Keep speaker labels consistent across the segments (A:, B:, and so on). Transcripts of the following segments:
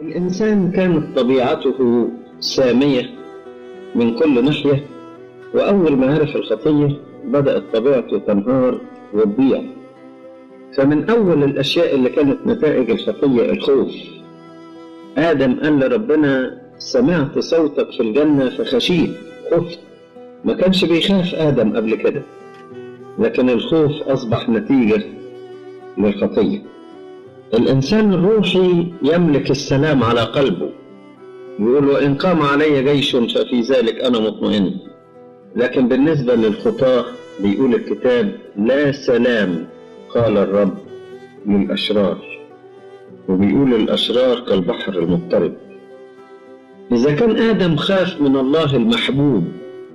A: الإنسان كانت طبيعته سامية من كل ناحية وأول ما عرف الخطية بدأت طبيعته تنهار وتضيع فمن أول الأشياء اللي كانت نتائج الخطية الخوف آدم قال لربنا سمعت صوتك في الجنة فخشيت خفت ما كانش بيخاف آدم قبل كده لكن الخوف أصبح نتيجة للخطية الإنسان الروحي يملك السلام على قلبه يقول وإن قام علي جيش ففي ذلك أنا مطمئن لكن بالنسبة للخطاة بيقول الكتاب لا سلام قال الرب للأشرار وبيقول الأشرار كالبحر المضطرب إذا كان آدم خاف من الله المحبوب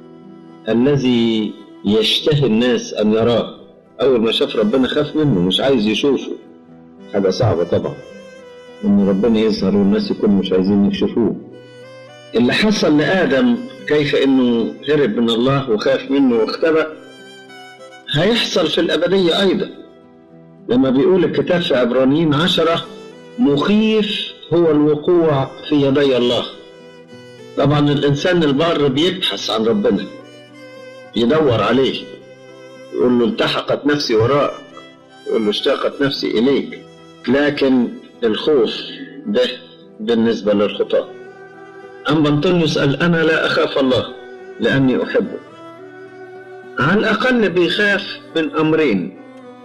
A: الذي يشتهي الناس أن يراه أول ما شاف ربنا خاف منه مش عايز يشوفه حاجة صعبة طبعا إن ربنا يظهر والناس يكونوا مش عايزين يكشفوه اللي حصل لآدم كيف إنه هرب من الله وخاف منه واختبأ هيحصل في الأبدية أيضا لما بيقول الكتاب في عبرانيين عشرة مخيف هو الوقوع في يدي الله طبعا الإنسان البار بيبحث عن ربنا يدور عليه يقول له التحقت نفسي وراءك يقول له اشتاقت نفسي إليك لكن الخوف ده بالنسبة للخطاة أما أنطونيوس قال أنا لا أخاف الله لأني أحبه على الأقل بيخاف من أمرين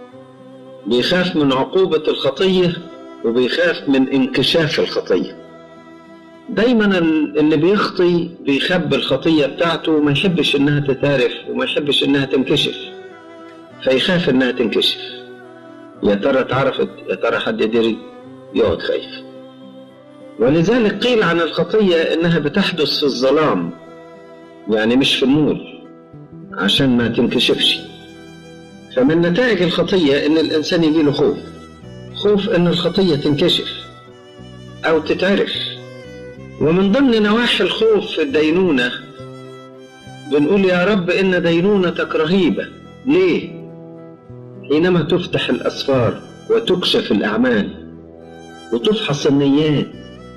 A: بيخاف من عقوبة الخطية وبيخاف من انكشاف الخطية دايما اللي بيخطي بيخبي الخطية بتاعته وما يحبش انها تتعرف وما يحبش انها تنكشف فيخاف انها تنكشف يا ترى اتعرفت يا ترى حد يدري يقعد خايف ولذلك قيل عن الخطية انها بتحدث في الظلام يعني مش في النور عشان ما تنكشفش فمن نتائج الخطية ان الانسان يجيله خوف خوف ان الخطية تنكشف او تتعرف ومن ضمن نواحي الخوف في الدينونة بنقول يا رب إن دينونتك رهيبة ليه؟ حينما تفتح الأسفار وتكشف الأعمال وتفحص النيات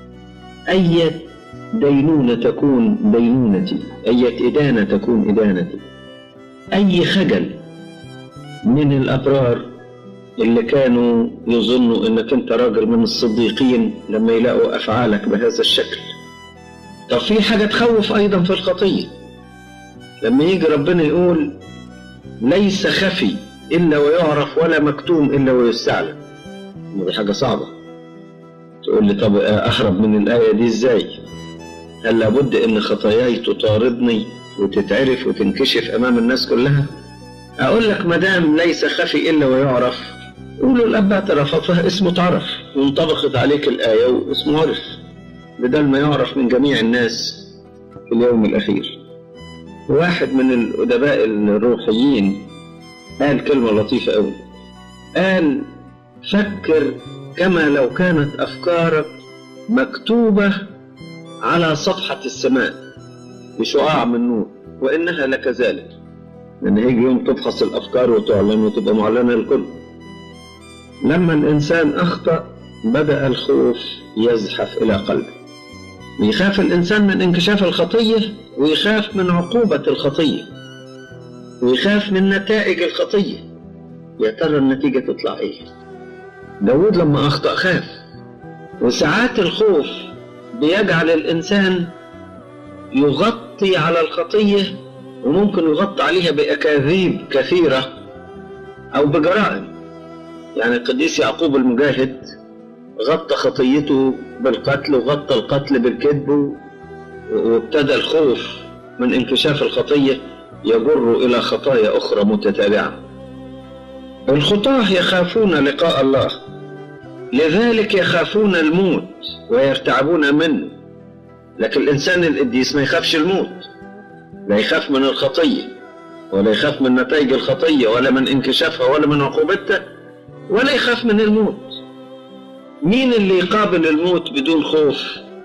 A: أي دينونة تكون دينونتي أي إدانة تكون إدانتي أي خجل من الأبرار اللي كانوا يظنوا انك انت راجل من الصديقين لما يلاقوا افعالك بهذا الشكل طب في حاجة تخوف ايضا في الخطية لما يجي ربنا يقول ليس خفي الا ويعرف ولا مكتوم الا ويستعلم دي حاجة صعبة تقول لي طب اهرب من الاية دي ازاي هل لابد ان خطاياي تطاردني وتتعرف وتنكشف امام الناس كلها اقول لك مدام ليس خفي الا ويعرف قولوا الأب اعترف اسمه تعرف وانطبقت عليك الآية واسمه عرف بدل ما يعرف من جميع الناس في اليوم الأخير واحد من الأدباء الروحيين قال كلمة لطيفة أوي قال فكر كما لو كانت أفكارك مكتوبة على صفحة السماء بشعاع من نور وإنها لكذلك لأن هيجي يوم تفحص الأفكار وتعلن وتبقى معلنة للكل لما الإنسان أخطأ بدأ الخوف يزحف إلى قلبه يخاف الإنسان من انكشاف الخطية ويخاف من عقوبة الخطية ويخاف من نتائج الخطية يا ترى النتيجة تطلع إيه داود لما أخطأ خاف وساعات الخوف بيجعل الإنسان يغطي على الخطية وممكن يغطي عليها بأكاذيب كثيرة أو بجرائم يعني القديس يعقوب المجاهد غطى خطيته بالقتل وغطى القتل بالكذب وابتدى الخوف من انكشاف الخطية يجر إلى خطايا أخرى متتابعة الخطاة يخافون لقاء الله لذلك يخافون الموت ويرتعبون منه لكن الإنسان القديس ما يخافش الموت لا يخاف من الخطية ولا يخاف من نتائج الخطية ولا من انكشافها ولا من عقوبتها ولا يخاف من الموت مين اللي يقابل الموت بدون خوف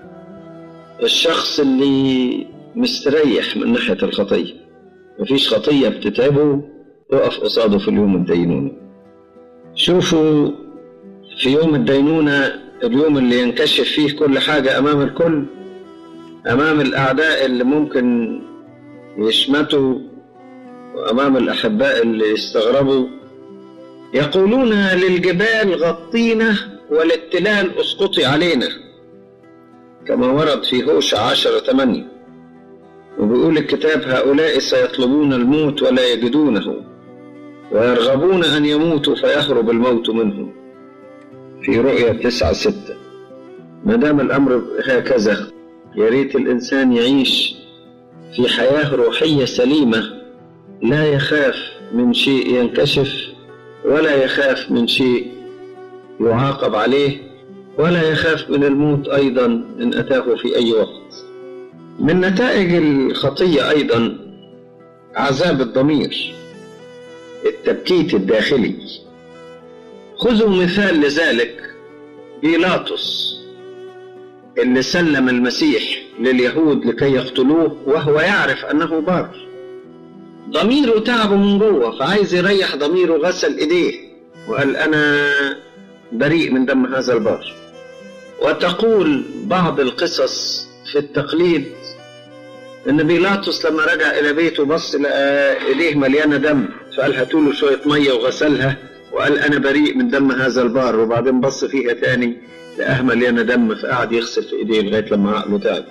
A: الشخص اللي مستريح من ناحية الخطية مفيش خطية بتتعبه تقف قصاده في اليوم الدينونة شوفوا في يوم الدينونة اليوم اللي ينكشف فيه كل حاجة أمام الكل أمام الأعداء اللي ممكن يشمتوا وأمام الأحباء اللي يستغربوا يقولون للجبال غطينا وللتلال اسقطي علينا كما ورد في هوش عشرة ثمانية وبيقول الكتاب هؤلاء سيطلبون الموت ولا يجدونه ويرغبون أن يموتوا فيهرب الموت منهم في رؤية تسعة ستة ما دام الأمر هكذا يا ريت الإنسان يعيش في حياة روحية سليمة لا يخاف من شيء ينكشف ولا يخاف من شيء يعاقب عليه ولا يخاف من الموت أيضا إن أتاه في أي وقت من نتائج الخطية أيضا عذاب الضمير التبكيت الداخلي خذوا مثال لذلك بيلاطس اللي سلم المسيح لليهود لكي يقتلوه وهو يعرف أنه بار ضميره تعبه من جوه فعايز يريح ضميره غسل ايديه وقال انا بريء من دم هذا البار وتقول بعض القصص في التقليد ان بيلاطس لما رجع الى بيته بص لقى ايديه مليانه دم فقال هاتوا له شويه ميه وغسلها وقال انا بريء من دم هذا البار وبعدين بص فيها تاني لقاها مليانه دم فقعد يغسل في ايديه لغايه لما عقله تعب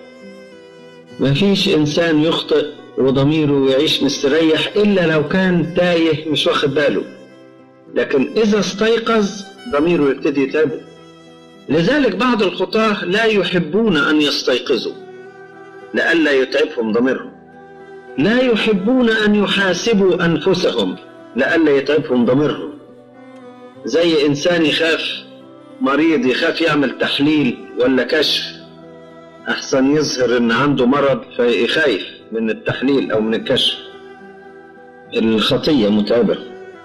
A: مفيش انسان يخطئ وضميره يعيش مستريح إلا لو كان تايه مش واخد باله لكن إذا استيقظ ضميره يبتدي يتابع لذلك بعض الخطاة لا يحبون أن يستيقظوا لئلا يتعبهم ضميرهم لا يحبون أن يحاسبوا أنفسهم لئلا يتعبهم ضميرهم زي إنسان يخاف مريض يخاف يعمل تحليل ولا كشف أحسن يظهر إن عنده مرض فيخايف من التحليل أو من الكشف الخطية متعبة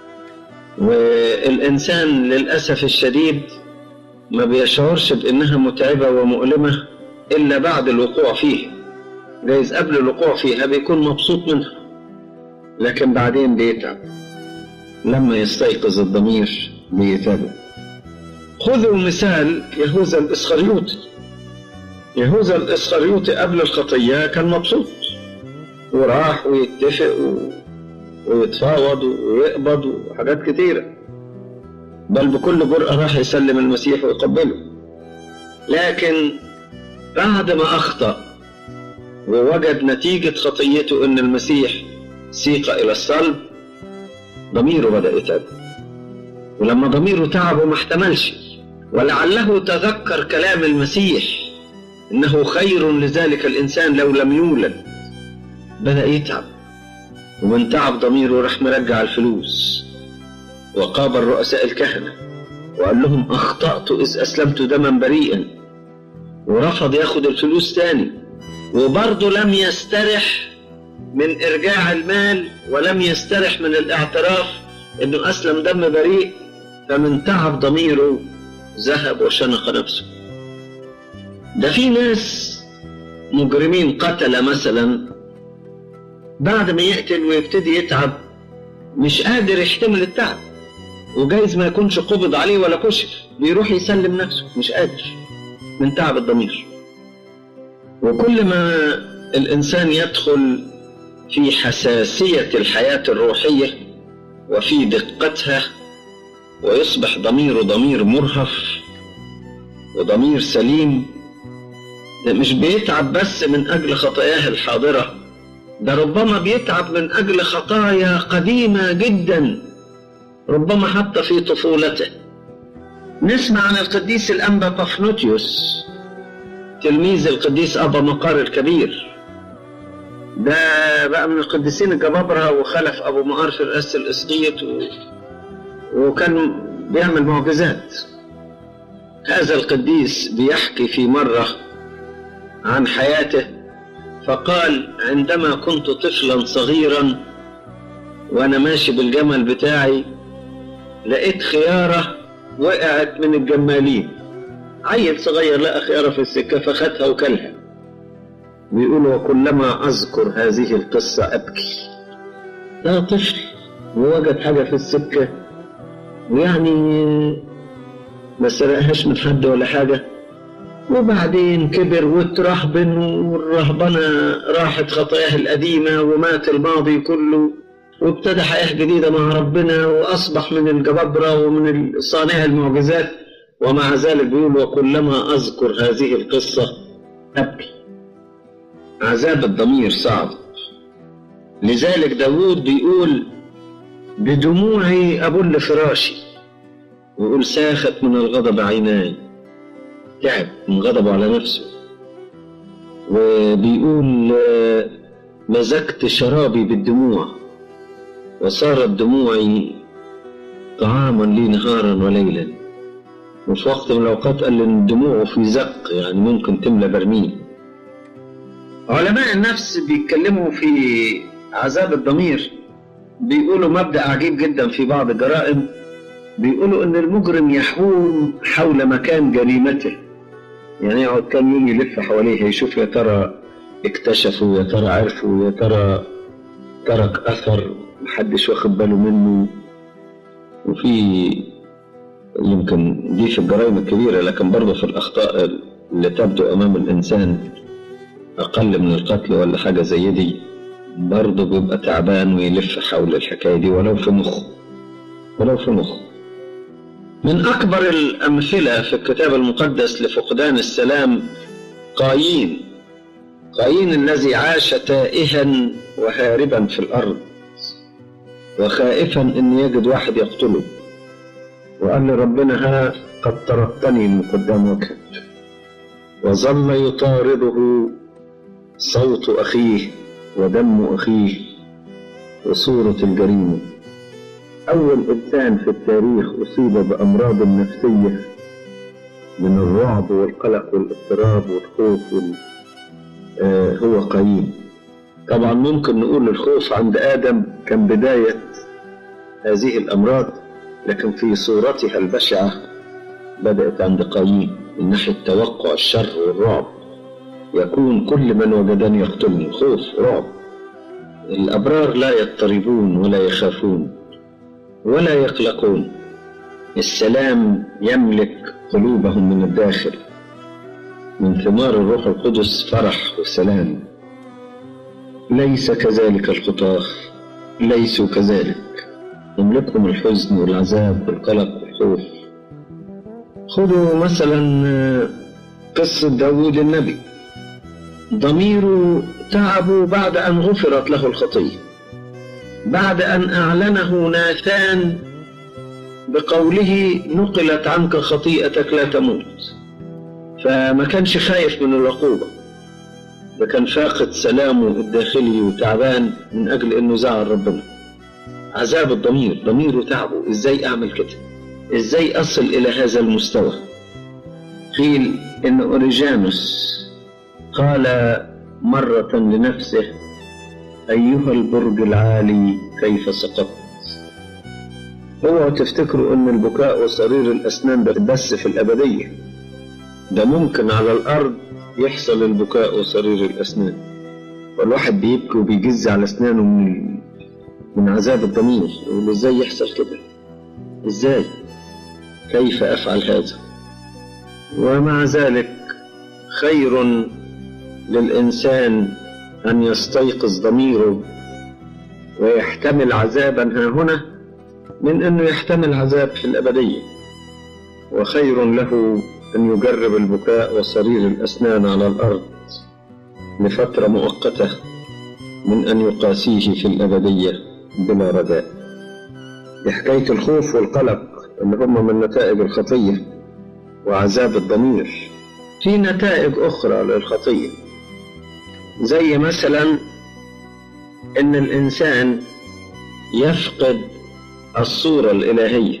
A: والإنسان للأسف الشديد ما بيشعرش بأنها متعبة ومؤلمة إلا بعد الوقوع فيها جايز قبل الوقوع فيها بيكون مبسوط منها لكن بعدين بيتعب لما يستيقظ الضمير بيتعب خذوا مثال يهوذا الإسخريوطي يهوذا الإسخريوطي قبل الخطية كان مبسوط وراح ويتفق و... ويتفاوض ويقبض وحاجات كتيرة بل بكل جرأة راح يسلم المسيح ويقبله لكن بعد ما أخطأ ووجد نتيجة خطيته إن المسيح سيق إلى الصلب ضميره بدأ يتعب ولما ضميره تعب وما احتملش ولعله تذكر كلام المسيح إنه خير لذلك الإنسان لو لم يولد بدأ يتعب ومن تعب ضميره راح مرجع الفلوس وقابل رؤساء الكهنة وقال لهم أخطأت إذ أسلمت دما بريئا ورفض ياخد الفلوس تاني وبرضه لم يسترح من إرجاع المال ولم يسترح من الاعتراف إنه أسلم دم بريء فمن تعب ضميره ذهب وشنق نفسه ده في ناس مجرمين قتل مثلا بعد ما يقتل ويبتدي يتعب مش قادر يحتمل التعب وجايز ما يكونش قبض عليه ولا كشف بيروح يسلم نفسه مش قادر من تعب الضمير وكل ما الإنسان يدخل في حساسية الحياة الروحية وفي دقتها ويصبح ضميره ضمير مرهف وضمير سليم ده مش بيتعب بس من أجل خطاياه الحاضرة ده ربما بيتعب من أجل خطايا قديمة جدا ربما حتى في طفولته نسمع عن القديس الأنبا بافنوتيوس تلميذ القديس أبا مقار الكبير ده بقى من القديسين الجبابرة وخلف أبو مقار في رئاسة الإسقيط و... وكان بيعمل معجزات هذا القديس بيحكي في مرة عن حياته فقال عندما كنت طفلا صغيرا وأنا ماشي بالجمل بتاعي لقيت خيارة وقعت من الجمالين عيل صغير لقى خيارة في السكة فخدها وكلها بيقول وكلما أذكر هذه القصة أبكي ده طفل ووجد حاجة في السكة ويعني ما سرقهاش من حد ولا حاجة وبعدين كبر واترهبن والرهبنة راحت خطاياه القديمة ومات الماضي كله وابتدى حياة جديدة مع ربنا وأصبح من الجبابرة ومن صانع المعجزات ومع ذلك بيقول وكلما أذكر هذه القصة أبكي عذاب الضمير صعب لذلك داود بيقول بدموعي أبل فراشي ويقول ساخت من الغضب عيناي تعب من غضبه على نفسه وبيقول مزجت شرابي بالدموع وصارت دموعي طعاما لي نهارا وليلا وفي وقت من الأوقات قال إن دموعه في زق يعني ممكن تملى برميل علماء النفس بيتكلموا في عذاب الضمير بيقولوا مبدأ عجيب جدا في بعض الجرائم بيقولوا إن المجرم يحوم حول مكان جريمته يعني يقعد كام يوم يلف حواليه يشوف يا ترى اكتشفوا يا ترى عرفوا يا ترى ترك أثر محدش واخد باله منه وفي يمكن دي في الجرائم الكبيرة لكن برضه في الأخطاء اللي تبدو أمام الإنسان أقل من القتل ولا حاجة زي دي برضه بيبقى تعبان ويلف حول الحكاية دي ولو في مخه ولو في مخه من أكبر الأمثلة في الكتاب المقدس لفقدان السلام قايين قايين الذي عاش تائها وهاربا في الأرض وخائفا أن يجد واحد يقتله وقال لربنا ها قد تركتني من قدام وجهك وظل يطارده صوت أخيه ودم أخيه وصورة الجريمة أول إنسان في التاريخ أصيب بأمراض نفسية من الرعب والقلق والاضطراب والخوف وال... آه هو قايين طبعا ممكن نقول الخوف عند آدم كان بداية هذه الأمراض لكن في صورتها البشعة بدأت عند قايين من ناحية توقع الشر والرعب يكون كل من وجدني يقتلني خوف رعب الأبرار لا يضطربون ولا يخافون ولا يقلقون السلام يملك قلوبهم من الداخل من ثمار الروح القدس فرح وسلام ليس كذلك الخطاة ليسوا كذلك يملكهم الحزن والعذاب والقلق والخوف خذوا مثلا قصة داود النبي ضميره تعب بعد أن غفرت له الخطية بعد أن أعلنه ناثان بقوله نقلت عنك خطيئتك لا تموت فما كانش خايف من العقوبة ده كان فاقد سلامه الداخلي وتعبان من أجل أنه زعل ربنا عذاب الضمير ضميره تعبه إزاي أعمل كده إزاي أصل إلى هذا المستوى قيل إن أوريجانوس قال مرة لنفسه أيها البرج العالي كيف سقطت اوعوا تفتكروا ان البكاء وصرير الاسنان ده بس في الابديه ده ممكن على الارض يحصل البكاء وصرير الاسنان والواحد بيبكي وبيجز على اسنانه من من عذاب الضمير يقول ازاي يحصل كده ازاي كيف افعل هذا ومع ذلك خير للانسان ان يستيقظ ضميره ويحتمل عذابا ها هنا من انه يحتمل عذاب في الابديه وخير له ان يجرب البكاء وصرير الاسنان على الارض لفتره مؤقته من ان يقاسيه في الابديه بلا رجاء دي حكايه الخوف والقلق اللي هم من نتائج الخطيه وعذاب الضمير في نتائج اخرى للخطيه زي مثلا ان الانسان يفقد الصورة الإلهية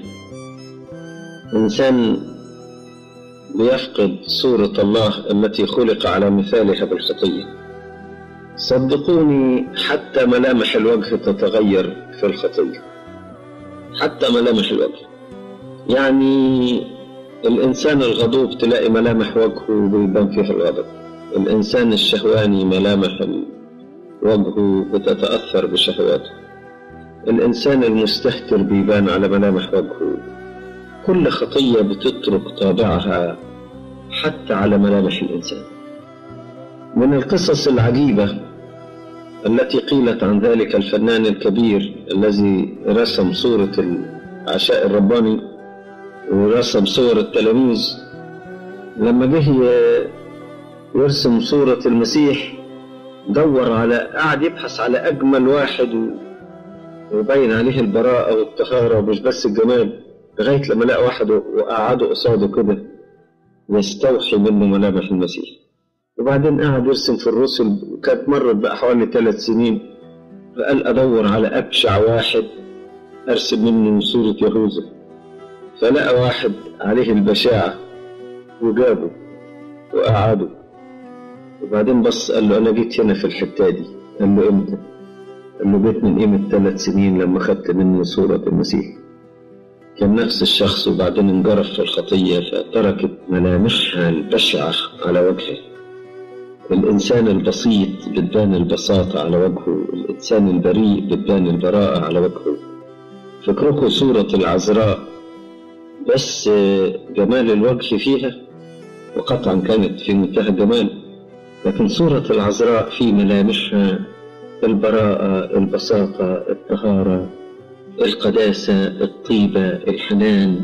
A: إنسان بيفقد صورة الله التي خلق على مثالها بالخطية صدقوني حتى ملامح الوجه تتغير في الخطية حتى ملامح الوجه يعني الإنسان الغضوب تلاقي ملامح وجهه بيبان فيها الغضب الإنسان الشهواني ملامح وجهه بتتأثر بشهواته الإنسان المستهتر بيبان على ملامح وجهه كل خطية بتترك طابعها حتى على ملامح الإنسان من القصص العجيبة التي قيلت عن ذلك الفنان الكبير الذي رسم صورة العشاء الرباني ورسم صور التلاميذ لما جه يرسم صورة المسيح دور على قعد يبحث على أجمل واحد ويبين عليه البراءة والطهارة ومش بس الجمال لغاية لما لقى واحد وقعده قصاده كده يستوحي منه ملامح المسيح وبعدين قعد يرسم في الرسل كانت مرت بقى حوالي ثلاث سنين فقال أدور على أبشع واحد أرسم منه صورة يهوذا فلقى واحد عليه البشاعة وجابه وقعده وبعدين بص قال له أنا جيت هنا في الحتة دي قال له إمتى؟ قال له جيت من قيمة ثلاث سنين لما خدت مني صورة المسيح كان نفس الشخص وبعدين انجرف في الخطية فتركت ملامحها البشعة على وجهه الإنسان البسيط بتبان البساطة على وجهه الإنسان البريء بتبان البراءة على وجهه فكركم صورة العذراء بس جمال الوجه فيها وقطعا كانت في منتهى الجمال لكن صورة العذراء في ملامحها البراءة البساطة الطهارة القداسة الطيبة الحنان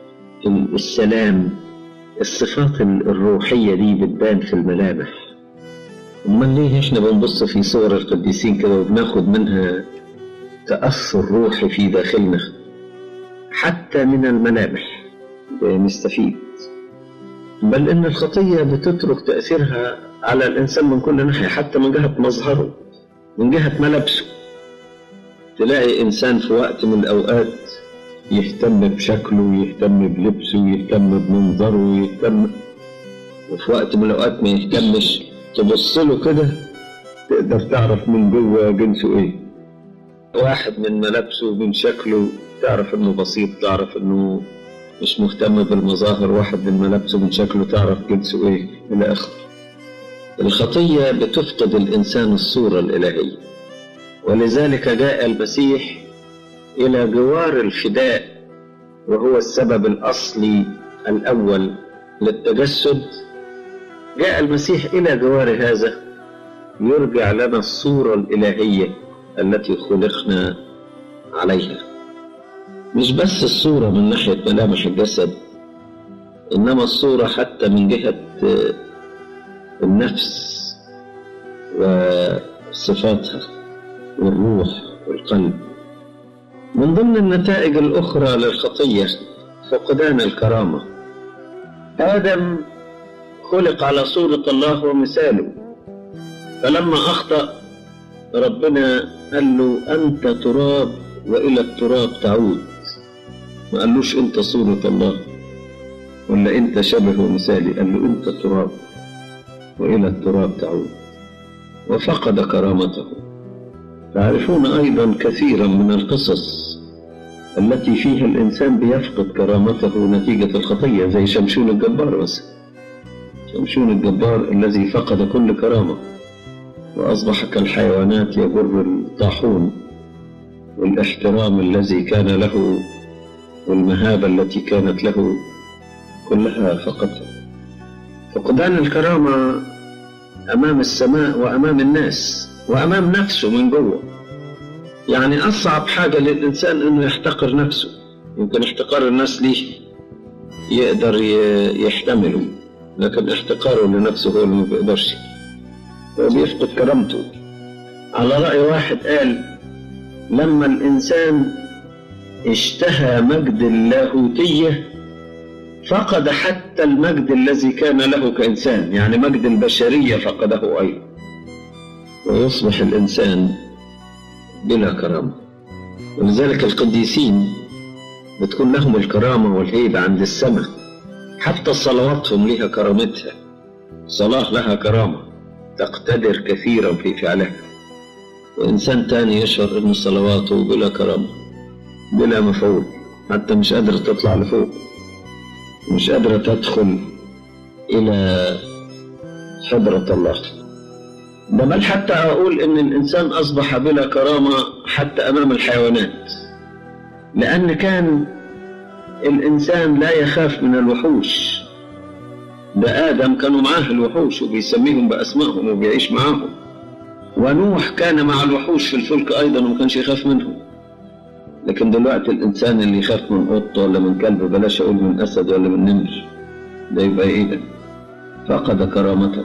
A: السلام الصفات الروحية دي بتبان في الملامح أمال ليه إحنا بنبص في صور القديسين كده وبناخد منها تأثر روحي في داخلنا حتى من الملامح نستفيد بل إن الخطية بتترك تأثيرها على الإنسان من كل ناحية حتى من جهة مظهره من جهة ملابسه تلاقي إنسان في وقت من الأوقات يهتم بشكله يهتم بلبسه يهتم بمنظره يهتم وفي وقت من الأوقات ما يهتمش تبص له كده تقدر تعرف من جوه جنسه إيه واحد من ملابسه من شكله تعرف إنه بسيط تعرف إنه مش مهتم بالمظاهر واحد من ملابسه من شكله تعرف جنسه إيه إلى آخره الخطية بتفقد الإنسان الصورة الإلهية ولذلك جاء المسيح إلى جوار الفداء وهو السبب الأصلي الأول للتجسد جاء المسيح إلى جوار هذا يرجع لنا الصورة الإلهية التي خلقنا عليها مش بس الصورة من ناحية ملامح الجسد إنما الصورة حتى من جهة النفس وصفاتها والروح والقلب من ضمن النتائج الأخرى للخطية فقدان الكرامة آدم خلق على صورة الله ومثاله فلما أخطأ ربنا قال له أنت تراب وإلى التراب تعود ما قالوش أنت صورة الله ولا أنت شبه ومثالي قال له أنت تراب وإلى التراب تعود وفقد كرامته تعرفون أيضا كثيرا من القصص التي فيها الإنسان بيفقد كرامته نتيجة الخطية زي شمشون الجبار مثلا شمشون الجبار الذي فقد كل كرامة وأصبح كالحيوانات يجر الطاحون والاحترام الذي كان له والمهابة التي كانت له كلها فقدها فقدان الكرامة أمام السماء وأمام الناس وأمام نفسه من جوه يعني أصعب حاجة للإنسان إنه يحتقر نفسه يمكن احتقار الناس ليه يقدر يحتمله لكن احتقاره لنفسه هو اللي ما بيقدرش هو بيفقد كرامته على رأي واحد قال لما الإنسان اشتهى مجد اللاهوتية فقد حتى المجد الذي كان له كإنسان يعني مجد البشرية فقده أيضا ويصبح الإنسان بلا كرامة ولذلك القديسين بتكون لهم الكرامة والهيبة عند السماء حتى صلواتهم لها كرامتها صلاة لها كرامة تقتدر كثيرا في فعلها وإنسان تاني يشعر أن صلواته بلا كرامة بلا مفعول حتى مش قادرة تطلع لفوق مش قادرة تدخل إلى حضرة الله ده بل حتى أقول إن الإنسان أصبح بلا كرامة حتى أمام الحيوانات لأن كان الإنسان لا يخاف من الوحوش ده آدم كانوا معاه الوحوش وبيسميهم بأسمائهم وبيعيش معاهم ونوح كان مع الوحوش في الفلك أيضا وما كانش يخاف منهم لكن دلوقتي الإنسان اللي يخاف من قط ولا من كلب بلاش أقول من أسد ولا من نمر ده يبقى إيه ده فقد كرامته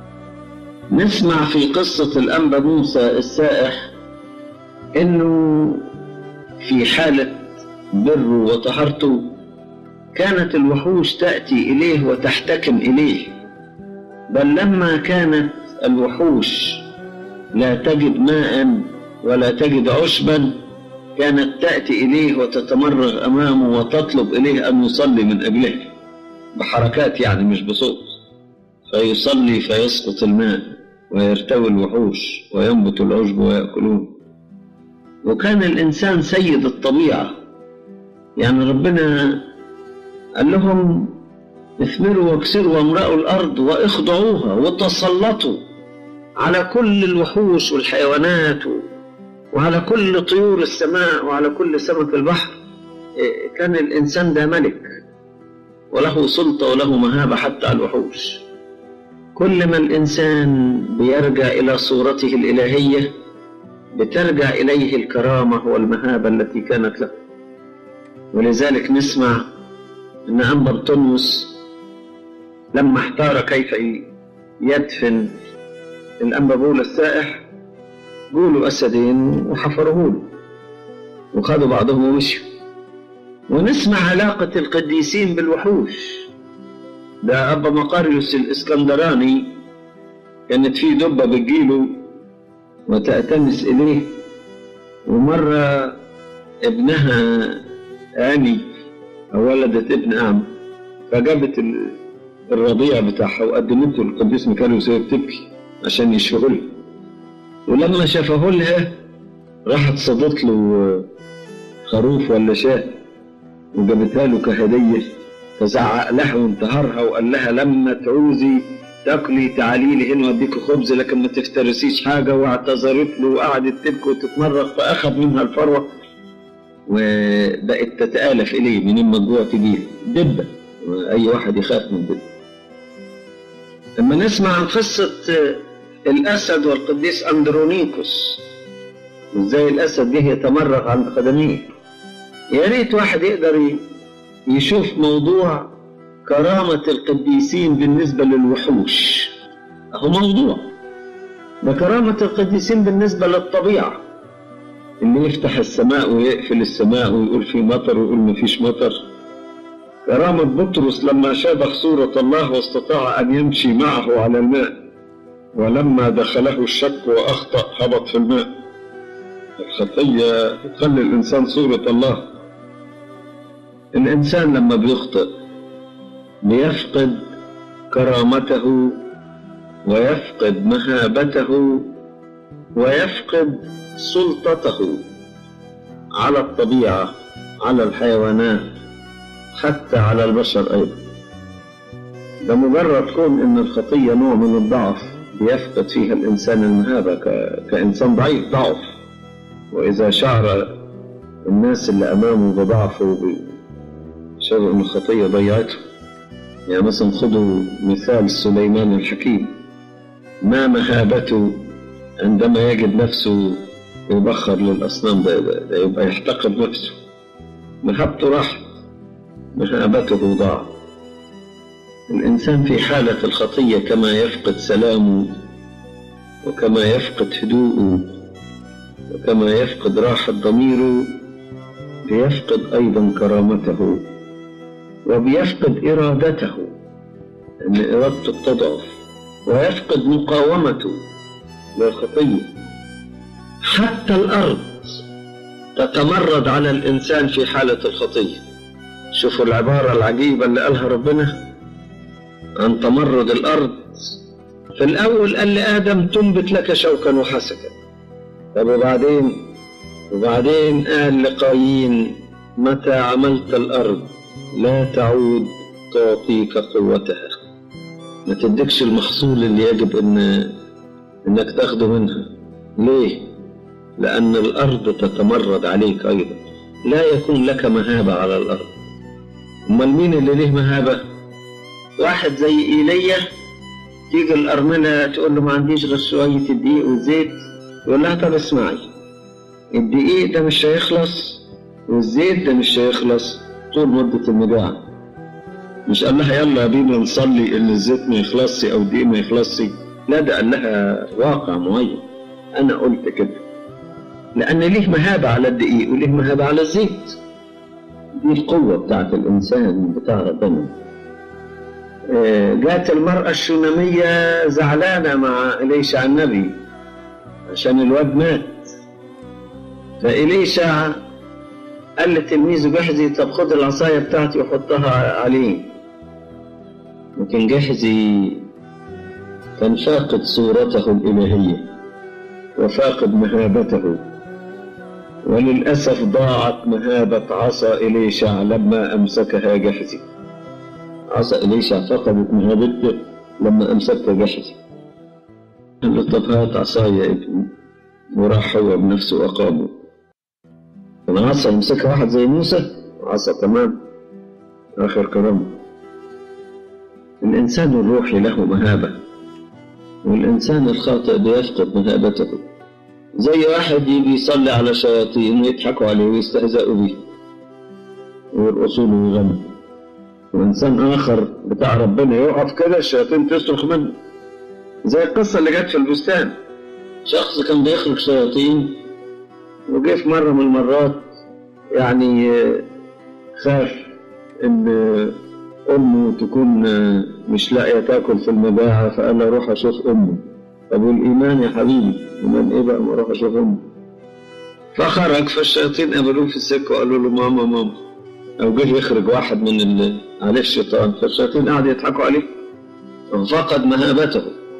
A: نسمع في قصة الأنبا موسى السائح إنه في حالة بره وطهارته كانت الوحوش تأتي إليه وتحتكم إليه بل لما كانت الوحوش لا تجد ماء ولا تجد عشبا كانت تأتي إليه وتتمرغ أمامه وتطلب إليه أن يصلي من أجله بحركات يعني مش بصوت فيصلي فيسقط الماء ويرتوي الوحوش وينبت العشب ويأكلون وكان الإنسان سيد الطبيعة يعني ربنا قال لهم اثمروا واكسروا وامرأوا الأرض واخضعوها وتسلطوا على كل الوحوش والحيوانات وعلى كل طيور السماء وعلى كل سمك البحر كان الإنسان ده ملك وله سلطة وله مهابة حتى على الوحوش كل ما الإنسان بيرجع إلى صورته الإلهية بترجع إليه الكرامة والمهابة التي كانت له ولذلك نسمع أن أنبرتونيوس لما احتار كيف يدفن الأنبابول السائح قولوا أسدين وحفروه له وخدوا بعضهم ومشوا ونسمع علاقة القديسين بالوحوش ده أبا مقاريوس الإسكندراني كانت في دبة بتجيله وتأتمس إليه ومرة ابنها آني ولدت ابن أعمى فجابت الرضيع بتاعها وقدمته للقديس ميكاليوس وهي بتبكي عشان يشفيه لها ولما شافه لها راحت صدت له خروف ولا شاة وجابتها له كهدية فزعق لها وانتهرها وقال لها لما تعوزي تاكلي تعالي لي هنا واديك خبز لكن ما تفترسيش حاجه واعتذرت له وقعدت تبكي وتتمرغ فاخذ منها الفروه وبقت تتالف اليه من اما الجوع تجيه دبه اي واحد يخاف من دبه لما نسمع عن قصه الاسد والقديس اندرونيكوس وازاي الاسد جه يتمرغ عند قدميه يا ريت واحد يقدر يشوف موضوع كرامة القديسين بالنسبة للوحوش أهو موضوع ده كرامة القديسين بالنسبة للطبيعة اللي يفتح السماء ويقفل السماء ويقول في مطر ويقول ما فيش مطر كرامة بطرس لما شابه صورة الله واستطاع أن يمشي معه على الماء ولما دخله الشك وأخطأ هبط في الماء الخطية تخلي الإنسان صورة الله الإنسان لما بيخطئ بيفقد كرامته ويفقد مهابته ويفقد سلطته على الطبيعة على الحيوانات حتى على البشر أيضا ده مجرد كون إن الخطية نوع من الضعف بيفقد فيها الإنسان المهابة ك... كإنسان ضعيف ضعف وإذا شعر الناس اللي أمامه بضعفه شعر إن الخطية ضيعته يعني مثلا خذوا مثال سليمان الحكيم ما مهابته عندما يجد نفسه يبخر للأصنام ده, ده, ده يبقى يحتقر نفسه مهابته راحت مهابته ضاعت الإنسان في حالة الخطية كما يفقد سلامه وكما يفقد هدوءه وكما يفقد راحة ضميره بيفقد أيضا كرامته وبيفقد إرادته أن إرادته بتضعف ويفقد مقاومته للخطية حتى الأرض تتمرد على الإنسان في حالة الخطية شوفوا العبارة العجيبة اللي قالها ربنا عن تمرد الأرض في الأول قال لآدم تنبت لك شوكا وحسكا طب وبعدين وبعدين قال لقايين متى عملت الأرض لا تعود تعطيك قوتها ما تديكش المحصول اللي يجب ان انك تاخده منها ليه لان الارض تتمرد عليك ايضا لا يكون لك مهابه على الارض امال مين اللي ليه مهابة واحد زي ايليا تيجي الأرملة تقول له ما عنديش غير شوية الدقيق والزيت يقول لها طب اسمعي الدقيق ده مش هيخلص والزيت ده مش هيخلص طول مدة المجاعة مش قال لها يلا يا بينا نصلي ان الزيت ما يخلصش او الدقيق ما يخلصش لا ده قال لها واقع معين انا قلت كده لان ليه مهابة على الدقيق وليه مهابة على الزيت دي القوة بتاعت الانسان بتاع ربنا آه، جات المرأة الشونامية زعلانة مع إليشع النبي عشان الواد مات فإليشع قال لتلميذه جحزي طب خد العصاية بتاعتي وحطها عليه لكن جحزي كان فاقد صورته الإلهية وفاقد مهابته وللأسف ضاعت مهابة عصا إليشع لما أمسكها جحزي عصا إليشع فقدت مهابته لما أمسكها جحزي قال له طب هات عصايا يا ابني وراح هو بنفسه وأقامه كان عصا يمسكها واحد زي موسى عصا كمان آخر كرامه الإنسان الروحي له مهابة والإنسان الخاطئ بيفقد مهابته زي واحد يجي يصلي على شياطين ويضحكوا عليه ويستهزئوا بيه ويرقصوا له ويغنوا وإنسان آخر بتاع ربنا يقف كده الشياطين تصرخ منه زي القصة اللي جت في البستان شخص كان بيخرج شياطين وجه في مرة من المرات يعني خاف إن أمه تكون مش لاقية تاكل في المجاعة فقال أروح أشوف أمه طب والإيمان يا حبيبي إيمان إيه بقى ما أروح أشوف أمه فخرج فالشياطين قابلوه في السكة وقالوا له ماما ماما أو جه يخرج واحد من اللي عليه الشيطان فالشياطين قعدوا يضحكوا عليه ففقد مهابته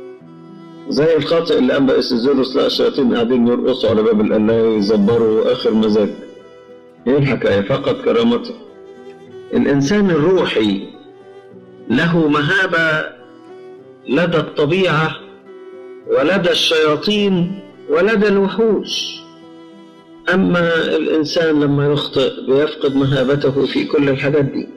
A: زي الخاطئ اللي قام بقى الزيروس لقى الشياطين قاعدين يرقصوا على باب القلاية ويزبروا آخر مزاج إيه الحكاية فقد كرامته الإنسان الروحي له مهابة لدى الطبيعة ولدى الشياطين ولدى الوحوش أما الإنسان لما يخطئ بيفقد مهابته في كل الحاجات دي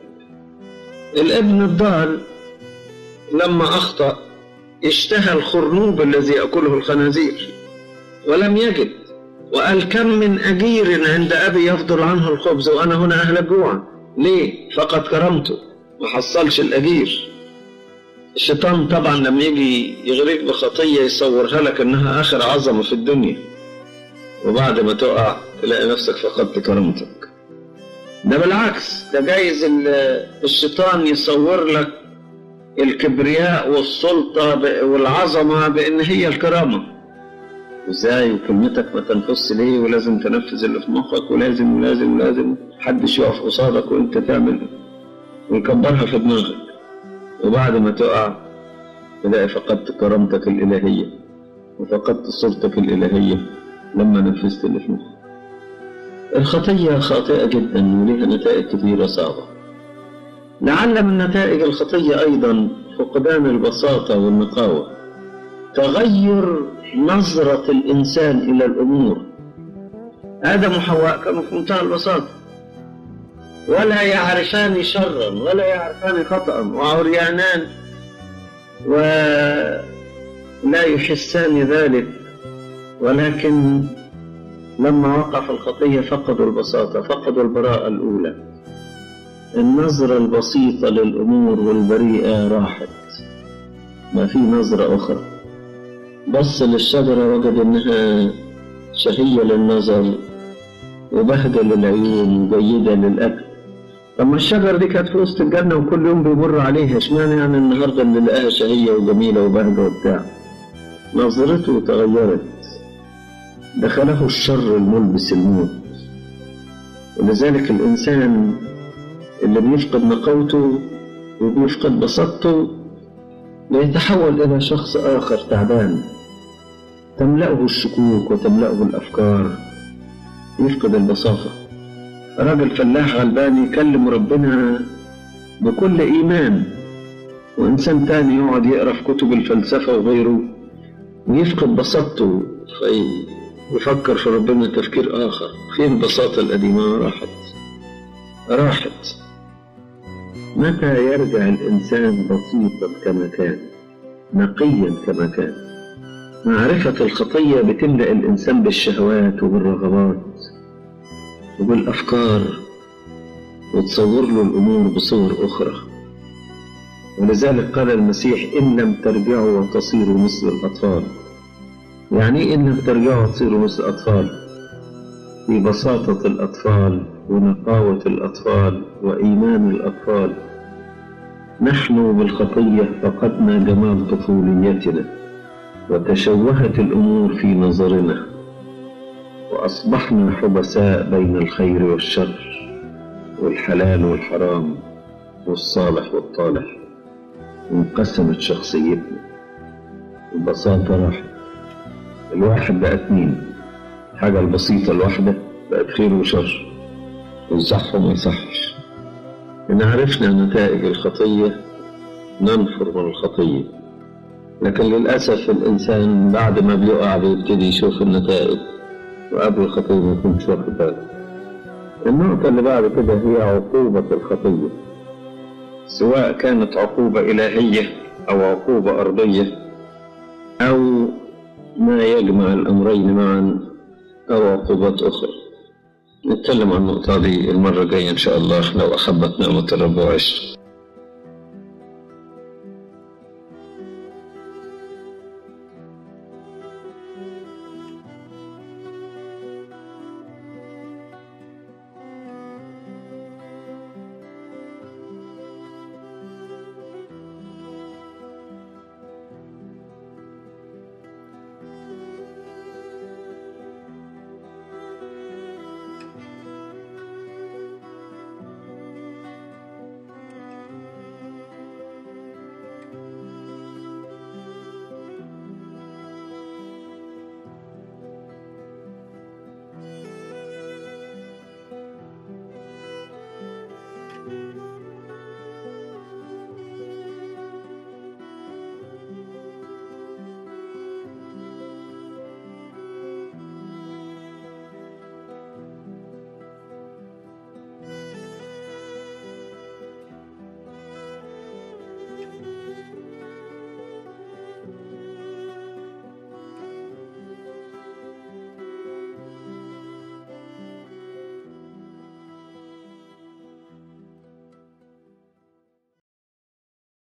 A: الابن الضال لما أخطأ اشتهى الخرنوب الذي يأكله الخنازير ولم يجد وقال كم من أجير عند أبي يفضل عنه الخبز وأنا هنا أهل جوعا ليه؟ فقد كرمته ما حصلش الأجير الشيطان طبعا لما يجي يغريك بخطية يصورها لك إنها آخر عظمة في الدنيا وبعد ما تقع تلاقي نفسك فقدت كرامتك ده بالعكس ده جايز الشيطان يصور لك الكبرياء والسلطة والعظمة بإن هي الكرامة ازاي وكلمتك ما تنفص ليه ولازم تنفذ اللي في مخك ولازم ولازم ولازم محدش يقف قصادك وانت تعمل ويكبرها في دماغك وبعد ما تقع تلاقي فقدت كرامتك الإلهية وفقدت صورتك الإلهية لما نفذت اللي في مخك الخطية خاطئة جدا ولها نتائج كثيرة صعبة لعل من نتائج الخطية أيضا فقدان البساطة والنقاوة تغير نظرة الإنسان إلى الأمور آدم وحواء كانوا في منتهى البساطة ولا يعرفان شرا ولا يعرفان خطأ وعريانان ولا يحسان ذلك ولكن لما وقع في الخطية فقدوا البساطة فقدوا البراءة الأولى النظرة البسيطة للأمور والبريئة راحت ما في نظرة أخرى بص للشجرة وجد إنها شهية للنظر وبهجة للعيون وجيدة للأكل طب ما الشجرة دي كانت في وسط الجنة وكل يوم بيمر عليها اشمعنى يعني النهاردة اللي لقاها شهية وجميلة وبهجة وبتاع نظرته تغيرت دخله الشر الملبس الموت ولذلك الإنسان اللي بيفقد نقاوته وبيفقد بساطته بيتحول إلى شخص آخر تعبان تملأه الشكوك وتملأه الأفكار يفقد البساطة راجل فلاح غلبان يكلم ربنا بكل إيمان وإنسان تاني يقعد يقرأ في كتب الفلسفة وغيره ويفقد بساطته ويفكر في ربنا تفكير آخر فين البساطة القديمة راحت راحت متى يرجع الإنسان بسيطا كما كان نقيا كما كان معرفة الخطية بتملأ الإنسان بالشهوات وبالرغبات وبالأفكار وتصور له الأمور بصور أخرى ولذلك قال المسيح إن لم ترجعوا وتصيروا مثل الأطفال يعني إيه إن لم ترجعوا وتصيروا مثل الأطفال في بساطة الأطفال ونقاوة الأطفال وإيمان الأطفال نحن بالخطية فقدنا جمال طفوليتنا وتشوهت الأمور في نظرنا وأصبحنا حبساء بين الخير والشر والحلال والحرام والصالح والطالح انقسمت شخصيتنا البساطة راحت الواحد بقى اتنين الحاجة البسيطة الواحدة بقت خير وشر والصح وما يصحش إن عرفنا نتائج الخطية ننفر من الخطية لكن للأسف الإنسان بعد ما بيقع بيبتدي يشوف النتائج وقبل الخطية ما يكونش واخد باله النقطة اللي بعد كده هي عقوبة الخطية سواء كانت عقوبة إلهية أو عقوبة أرضية أو ما يجمع الأمرين معا أو عقوبات أخرى نتكلم عن النقطة دي المرة الجاية إن شاء الله لو أحبت نعمة الرب وعشت